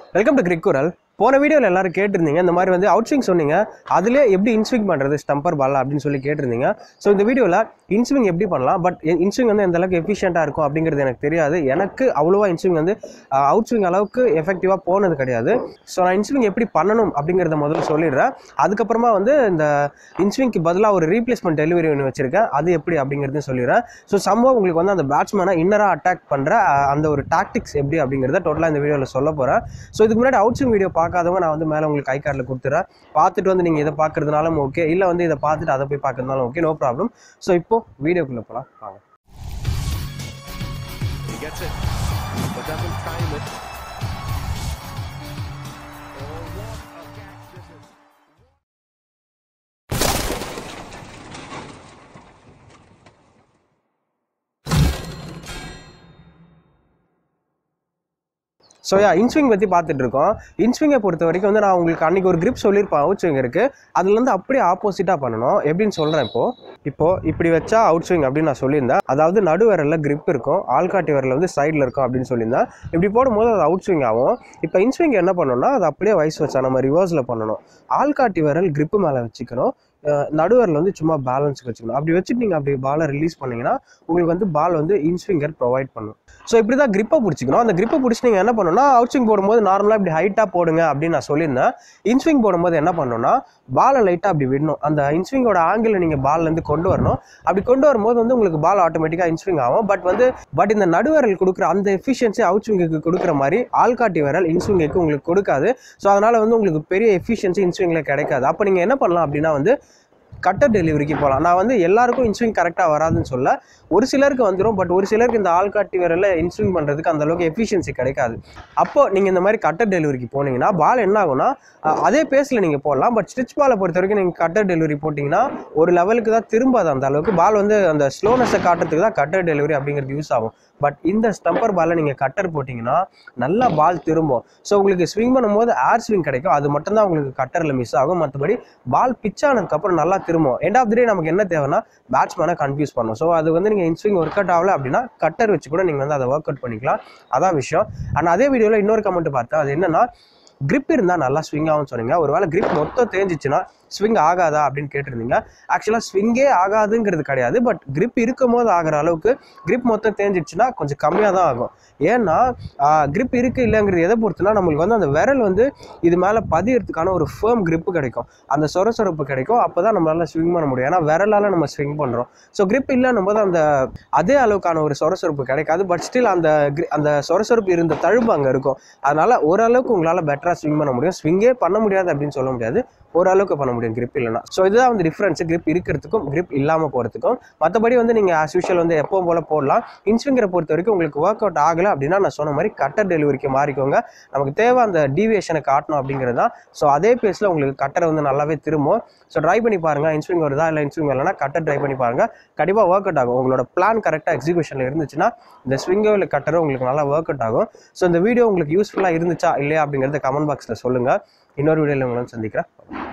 Welcome to கிரிக் குரல் போன வீடியோவில் எல்லாரும் கேட்டிருந்தீங்க இந்த மாதிரி வந்து அவுட் ஸ்விங் சொன்னீங்க அதிலே எப்படி இன்ஸ்விங் பண்ணுறது ஸ்டம்பர் பால் அப்படின்னு சொல்லி கேட்டிருந்தீங்க ஸோ இந்த வீடியோவில் இன்ஸ்விங் எப்படி பண்ணலாம் பட் இன்ஸ்விங் வந்து எந்த அளவுக்கு எஃபிஷியண்ட்டாக இருக்கும் அப்படிங்கிறது எனக்கு தெரியாது எனக்கு அவ்வளோவா இன்ஸ்விங் வந்து அவுட் ஸ்விங் அளவுக்கு எஃபெக்டிவாக போனது கிடையாது ஸோ நான் இன்ஸ்விங் எப்படி பண்ணணும் அப்படிங்கிறத முதல்ல சொல்லிடுறேன் அதுக்கப்புறமா வந்து இந்த இன்ஸ்விங்க்கு பதிலாக ஒரு ரீப்ளேஸ்மெண்ட் டெலிவரி ஒன்று வச்சிருக்கேன் அது எப்படி அப்படிங்கிறதையும் சொல்லிடுறேன் ஸோ சம்பவம் உங்களுக்கு வந்து அந்த பேட்ஸ்மேனை இன்னராக அட்டாக் பண்ணுற அந்த ஒரு டாக்டிக்ஸ் எப்படி அப்படிங்கிறத டோட்டலாக இந்த வீடியோவில் சொல்ல போகிறேன் ஸோ இதுக்கு முன்னாடி அவுட் ஸ்விங் வீடியோ பார்க்காதவங்க நான் வந்து மேலே உங்களுக்கு கை கார்டில் கொடுத்துறேன் பார்த்துட்டு வந்து நீங்கள் இதை பார்க்கறதுனாலும் ஓகே இல்லை வந்து இதை பார்த்துட்டு அதை போய் பார்க்கறதுனாலும் ஓகே நோ ப்ராப்ளம் ஸோ இப்போ வீடியோக்குள்ளே போகலாம் வாங்க He gets it, but doesn't time it. Oh, what a catch this is. So yeah inswing பற்றி பார்த்துட்டு இருக்கோம் இன்ஸ்விங்கை பொறுத்த வரைக்கும் வந்து நான் உங்களுக்கு அன்றைக்கி ஒரு grip சொல்லியிருப்பேன் அவுட் ஸ்விங் இருக்குது அதுலேருந்து அப்படியே ஆப்போசிட்டாக பண்ணணும் எப்படின்னு சொல்கிறேன் இப்போது இப்போது இப்படி வச்சா அவுட் ஸ்விங் அப்படின்னு நான் சொல்லியிருந்தேன் அதாவது நடு விரலில் grip இருக்கும் ஆள்காட்டி விரல் வந்து சைடில் இருக்கும் அப்படின்னு சொல்லியிருந்தேன் இப்படி போடும்போது அது அவுட் ஸ்விங் ஆகும் இப்போ இன்ஸ்விங் என்ன பண்ணணும்னா அது அப்படியே வயசு வச்சா நம்ம ரிவர்ஸில் பண்ணணும் ஆள்காட்டி விரல் grip மேலே வச்சுக்கணும் அஹ் நடுவரில் வந்து சும்மா பேலன்ஸுக்கு வச்சுக்கணும் அப்படி வச்சுட்டு நீங்கள் அப்படி பாலை ரிலீஸ் பண்ணீங்கன்னா உங்களுக்கு வந்து பால் வந்து இன்ஸ்விங்கர் ப்ரொவைட் பண்ணும் ஸோ இப்படி தான் கிரிப்பை பிடிச்சிக்கணும் அந்த கிரிப்பை பிடிச்சி நீங்கள் என்ன பண்ணணும்னா அவுட் ஸ்விங் போடும்போது நார்மலாக இப்படி ஹைட்டாக போடுங்க அப்படின்னு நான் சொல்லியிருந்தேன் இன்ஸ்விங் போடும்போது என்ன பண்ணணும்னா பாலை லைட்டாக அப்படி விடணும் அந்த இன்ஸ்விங்கோட ஆங்கிள் நீங்கள் பால்லேருந்து கொண்டு வரணும் அப்படி கொண்டு வரும்போது வந்து உங்களுக்கு பால் ஆட்டோமேட்டிக்காக இன்ஸ்விங் ஆகும் பட் வந்து பட் இந்த நடுவரல் கொடுக்குற அந்த எஃபிஷியன்சி அவுட் ஸ்விங்குக்கு கொடுக்குற மாதிரி ஆள்காட்டி விரல் இன்ஸ்விங்குக்கு உங்களுக்கு கொடுக்காது ஸோ அதனால் வந்து உங்களுக்கு பெரிய எஃபிஷியன்சி இன்ஸ்விங்கில் கிடைக்காது அப்போ நீங்கள் என்ன பண்ணலாம் அப்படின்னா வந்து கட்டர் டெலிவரிக்கு போகலாம் நான் வந்து எல்லாருக்கும் இன்ஸ்விங் கரெக்டாக வராதுன்னு சொல்ல ஒரு சிலருக்கு வந்துடும் பட் ஒரு சிலருக்கு இந்த ஆள்காட்டி விரல இன்ஸ்விங் பண்ணுறதுக்கு அந்த அளவுக்கு எஃபிஷியன்சி கிடைக்காது அப்போ நீங்கள் இந்த மாதிரி கட்டர் டெலிவரிக்கு போனீங்கன்னா பால் என்ன ஆகும்னா அஹ், அதே பேஸில் நீங்கள் போடலாம் பட் ஸ்டிச் பாலை பொறுத்த வரைக்கும் நீங்கள் கட்டர் டெலிவரி போட்டிங்கன்னா ஒரு லெவலுக்கு தான் திரும்பாது அந்த அளவுக்கு பால் வந்து அந்த ஸ்லோனஸை காட்டுறதுக்கு தான் கட்டர் டெலிவரி அப்படிங்கிறது யூஸ் ஆகும் பட் இந்த ஸ்டம்பர் பாலை நீங்கள் கட்டர் போட்டிங்கன்னா நல்லா பால் திரும்பும் ஸோ உங்களுக்கு ஸ்விங் பண்ணும்போது ஏர் ஸ்விங் கிடைக்கும் அது மட்டும்தான் உங்களுக்கு கட்டரில் மிஸ் ஆகும் மற்றபடி பால் பிச் ஆனதுக்கப்புறம் நல்லா திரும்பும் எண்ட் ஆஃப் த டே நமக்கு என்ன தேவைன்னா பேட்ஸ்மேனை கன்ஃபியூஸ் பண்ணும் ஸோ அது வந்து நீங்கள் இன்ஸ்விங் ஒர்க் அவுட் ஆகல அப்படின்னா கட்டர் வச்சு கூட நீங்கள் வந்து அதை ஒர்க் அவுட் பண்ணிக்கலாம் அதான் விஷயம் அண்ட் அதே வீடியோவில் இன்னொரு கமெண்ட் பார்த்தேன் அது என்னன்னா grip இருந்தால் நல்லா ஸ்விங் ஆகும்னு சொன்னீங்க ஒருவேளை grip மொத்தம் தேஞ்சிச்சுன்னா ஸ்விங் ஆகாதா அப்படின்னு கேட்டிருந்தீங்க ஆக்சுவலாக ஸ்விங்கே ஆகாதுங்கிறது கிடையாது பட் grip இருக்கும் போது ஆகிற அளவுக்கு grip மொத்தம் தேஞ்சிடுச்சுன்னா கொஞ்சம் கம்மியாக தான் ஆகும் ஏன்னா grip இருக்கு இல்லைங்கிறது எதை பொறுத்துனா நம்மளுக்கு வந்து அந்த விரல் வந்து இது மேலே பதியறதுக்கான ஒரு ஃபேம் grip கிடைக்கும் அந்த சொரசொரப்பு கிடைக்கும் அப்போ தான் நம்மளால ஸ்விங் பண்ண முடியும் ஏன்னா விரலால் நம்ம ஸ்விங் பண்ணுறோம் ஸோ grip இல்லைன்னும் போது அந்த அதே அளவுக்கான ஒரு சொரசொரப்பு கிடைக்காது பட் ஸ்டில் அந்த gri- அந்த சொரசொரப்பு இருந்த தழும்பு அங்கே இருக்கும் அதனால ஓரளவுக்கு உங்களால் பெட்டராக ஸ்விங் பண்ண முடியும் ஸ்விங்கே பண்ண முடியாது அப்படின்னு சொல்ல முடியாது ஓரளவுக்கு பண்ண முடியும் grip இல்லைன்னா ஸோ இதுதான் வந்து டிஃப்ரென்ஸ் grip இருக்கிறதுக்கும் grip இல்லாமல் போகிறதுக்கும் மற்றபடி வந்து நீங்கள் ஆஸ் யூஷுவல் வந்து எப்பவும் போல் போடலாம் இன்ஸ்விங்கரை பொறுத்த வரைக்கும் உங்களுக்கு ஒர்க் அவுட் ஆகலை அப்படின்னா நான் சொன்ன மாதிரி கட்டர் டெலிவரிக்கு மாறிக்கோங்க நமக்கு தேவை அந்த டீவியேஷனை காட்டணும் அப்படிங்கிறது தான் ஸோ அதே பேஸில் உங்களுக்கு கட்டரை வந்து நல்லாவே திரும்பும் ஸோ ட்ரை பண்ணி பாருங்கள் இன்ஸ்விங் வருதா இல்லை இன்ஸ்விங் வரலன்னா கட்டர் ட்ரை பண்ணி பாருங்கள் கண்டிப்பாக ஒர்க் அவுட் ஆகும் உங்களோட பிளான் கரெக்டாக எக்ஸிக்யூஷனில் இருந்துச்சுன்னா இந்த ஸ்விங்கோ இல்லை கட்டரோ உங்களுக்கு நல்லா ஒர்க் அவுட் ஆகும் ஸோ இந்த வீடியோ உங்களுக்கு யூஸ்ஃபுல்லாக இருந்துச்சா இல்லையா அப்படிங்கிறத கமெண்ட் பாக்ஸில் சொல்லுங்கள் இன்னொரு வீடியோவில் உங்களை வந்து சந்திக்கிறேன்